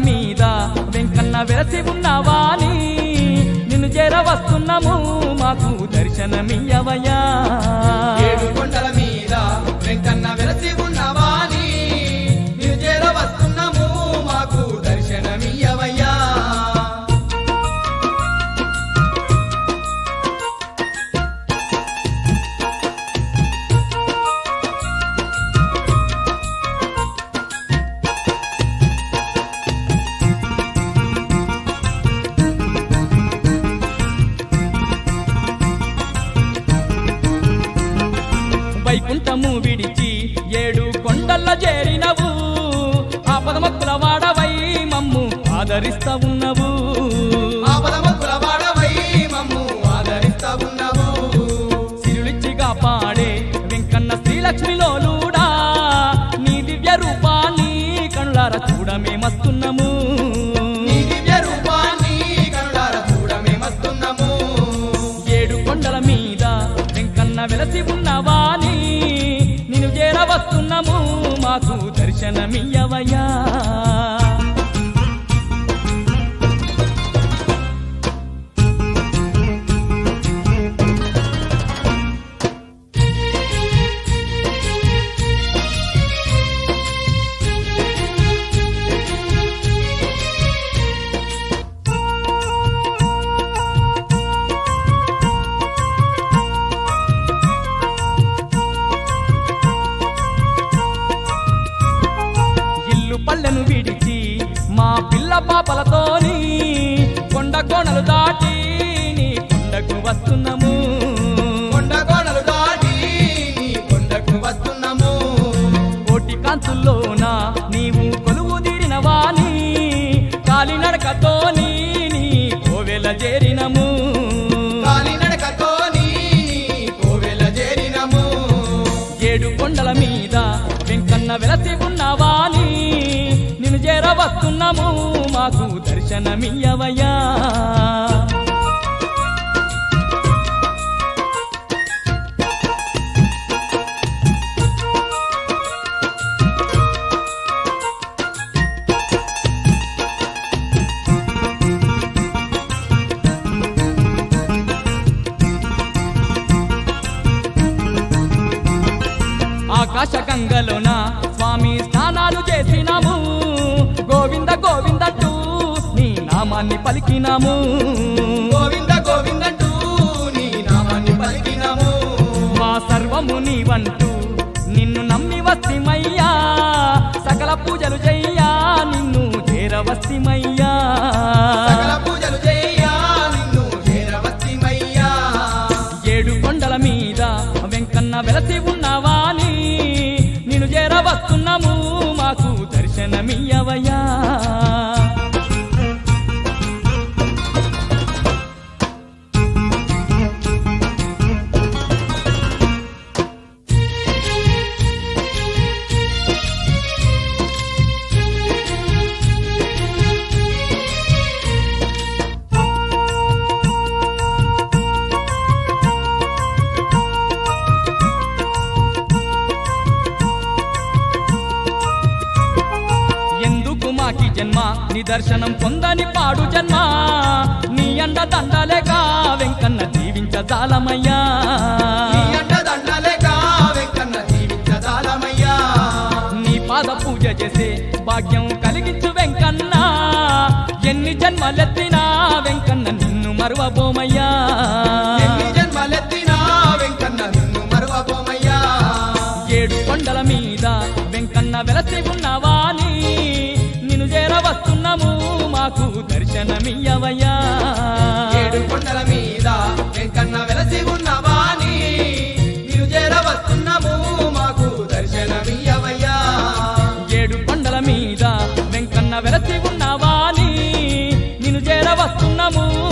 మీద వెంకన్న వెలసి ఉన్నవాని నిన్ను చేర వస్తున్నాము మాకు దర్శనమియ్యవయ్యా ఏడు కొండల మీద వెంకన్న వెలసి ఉన్నవాని నిన్ను చేర వస్తున్నాము మాకు దర్శనమియ్యవయ్యా వైకుంఠము విడిచి ఏడు కొండల్ల చేరినవు ఆపద మక్కుల వాడవై మమ్ము ఆదరిస్తా ఉన్నవు ఆపదమక్కుల వాడవై మమ్ము ఆదరిస్తా ఉన్నావు సిరులిచ్చిగా పాడే వెంకన్న శ్రీలక్ష్మిలోలుడా నీ దివ్య రూపాన్ని కనులార చూడమేమస్తున్నాము నీ దివ్య రూపాన్ని కనులార చూడమేమస్తున్నాము ఏడు కొండల మీద వెంకన్న వెలసి ఉన్నవాని నిన్ను చేరవస్తున్నాము మాకు దర్శనమియ్యవయ్యా ఇల్లు పల్లెను విడిచి మా పిల్ల పాపలతోని కొండ కోణలు దాటి నీ కొండకు వస్తున్నాము కొండ కోణలు దాటి నీ కొండకు వస్తున్నాము కోటి కాంతుల్లోన నీవు కొలువు తీరిన వాణి కాలినడకతోని నీ కోవెల చేరినము కాలినడకతో నీ కోవెల చేరినము ఏడు కొండల మీద వెంకన్న వెలసి ఉన్నవాని నిన్ను చేరవస్తున్నాము మాకు దర్శనమియ్యవయ్యా ఆకాశ గంగలోన స్వామి స్నానాలు చేసినాము గోవింద గోవిందట్టు నీ నామాన్ని పలికినాము గోవింద గోవిందంటూ నీ నామాన్ని పలికినాము మా సర్వము నీవంటూ నిన్ను నమ్మి వస్తిమయ్యా సకల పూజలు చెయ్యా నిన్ను చేరవస్తిమయ్యా సకల పూజలు చేయా నిన్ను చేరవచ్చిమయ్యా ఏడు కొండల మీద వెంకన్న వెలసి ఉన్నవాని నిన్ను చేరవస్తున్నాము మాకు దర్శనమియ్యవయ్యా ఎందుకు మాకి జన్మ నిదర్శనం పొందని పాడు జన్మ నీ అండ దండలేక వెంకన్న జీవించజాలమయ్యా నీ అంట దండలేక వెంకన్న జీవించదాలమయ్యా నీ పాద పూజ చేసే భాగ్యం కలిగించు వెంకన్న ఎన్ని జన్మలెత్తినా వెంకన్న నిన్ను మరువబోమయ్యా ఎన్ని జన్మలెత్తినా వెంకన్న నిన్ను మరువబోమయ్యా ఏడు కొండల మీద వెంకన్న వెలసి ఉన్నవాని నిన్ను చేరవస్తున్నాము మాకు దర్శనమియ్యవయ్యా ఏడు కొండల మీద వెంకన్న వెలసి ఉన్నవాని నీవు చేరవస్తున్నాము మాకు దర్శనమియ్యవయ్యా ఏడు కొండల మీద వెంకన్న వెలసి ఉన్నవాని నిన్ను చేరవస్తున్నాము